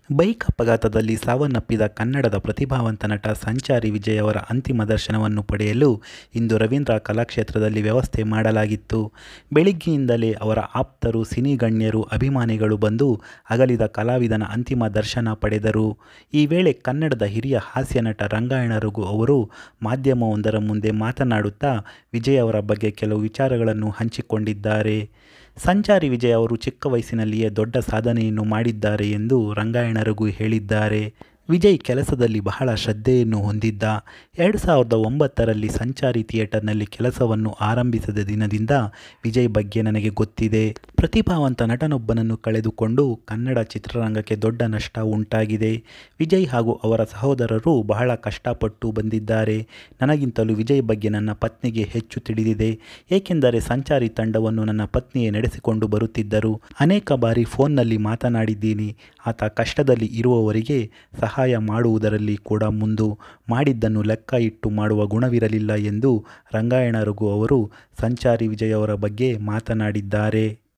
bike ಅಪಘಾತದಲ್ಲಿ ಸಾವನ್ನಪ್ಪಿದ ಕನ್ನಡದ ಪ್ರತಿಭಾವಂತ ನಟ ಸಂಚಾರಿ ವಿಜಯ್ ಅವರ ಅಂತಿಮ ದರ್ಶನವನ್ನು ಪಡೆಯಲು ಇಂದು ರವೀಂದ್ರ ಕಲಾಕ್ಷೇತ್ರದಲ್ಲಿ ವ್ಯವಸ್ಥೆ ಮಾಡಲಾಗಿತ್ತು ಬೆಳಿಗ್ಗೆಯಿಂದಲೇ ಅವರ ಆಪ್ತರು ಸಿನಿ ಗಣ್ಯರು ಅಭಿಮಾನಿಗಳು ಬಂದು ಅಗಲಿದ ಕಲಾವಿದನ ಅಂತಿಮ ದರ್ಶನ ಪಡೆದರು ಈ ವೇಳೆ ಕನ್ನಡದ ಹಿರಿಯ ಹಾಸ್ಯ ನಟ ರಂಗಾಯಣ ರಘು ಅವರು ಮಾಧ್ಯಮವೊಂದರ ಮುಂದೆ ಮಾತನಾಡುತ್ತಾ ವಿಜಯ್ ಅವರ ಬಗ್ಗೆ ಕೆಲವು ವಿಚಾರಗಳನ್ನು ಹಂಚಿಕೊಂಡಿದ್ದಾರೆ ಸಂಚಾರಿ ವಿಜಯ್ ಅವರು ಚಿಕ್ಕ ವಯಸ್ಸಿನಲ್ಲಿಯೇ ದೊಡ್ಡ ಸಾಧನೆಯನ್ನು ಮಾಡಿದ್ದಾರೆ ಎಂದು ರಂಗಾಯಣ ರಘು ಹೇಳಿದ್ದಾರೆ ವಿಜಯ್ ಕೆಲಸದಲ್ಲಿ ಬಹಳ ಶ್ರದ್ಧೆಯನ್ನು ಹೊಂದಿದ್ದ ಎರಡು ಸಾವಿರದ ಒಂಬತ್ತರಲ್ಲಿ ಸಂಚಾರಿ ಥಿಯೇಟರ್ನಲ್ಲಿ ಕೆಲಸವನ್ನು ಆರಂಭಿಸಿದ ದಿನದಿಂದ ವಿಜಯ್ ಬಗ್ಗೆ ನನಗೆ ಗೊತ್ತಿದೆ ಪ್ರತಿಭಾವಂತ ನಟನೊಬ್ಬನನ್ನು ಕಳೆದುಕೊಂಡು ಕನ್ನಡ ಚಿತ್ರರಂಗಕ್ಕೆ ದೊಡ್ಡ ನಷ್ಟ ಉಂಟಾಗಿದೆ ವಿಜಯ್ ಹಾಗೂ ಅವರ ಸಹೋದರರು ಬಹಳ ಕಷ್ಟಪಟ್ಟು ಬಂದಿದ್ದಾರೆ ನನಗಿಂತಲೂ ವಿಜಯ್ ಬಗ್ಗೆ ನನ್ನ ಪತ್ನಿಗೆ ಹೆಚ್ಚು ತಿಳಿದಿದೆ ಏಕೆಂದರೆ ಸಂಚಾರಿ ತಂಡವನ್ನು ನನ್ನ ಪತ್ನಿಯೇ ನಡೆಸಿಕೊಂಡು ಬರುತ್ತಿದ್ದರು ಅನೇಕ ಬಾರಿ ಫೋನ್ನಲ್ಲಿ ಮಾತನಾಡಿದ್ದೀನಿ ಆತ ಕಷ್ಟದಲ್ಲಿ ಇರುವವರಿಗೆ ಸಹಾಯ ಮಾಡುವುದರಲ್ಲಿ ಕೂಡ ಮುಂದು ಮಾಡಿದ್ದನ್ನು ಲೆಕ್ಕ ಇಟ್ಟು ಮಾಡುವ ಗುಣವಿರಲಿಲ್ಲ ಎಂದು ರಂಗಾಯಣ ರಘು ಅವರು ಸಂಚಾರಿ ವಿಜಯ್ ಅವರ ಬಗ್ಗೆ ಮಾತನಾಡಿದ್ದಾರೆ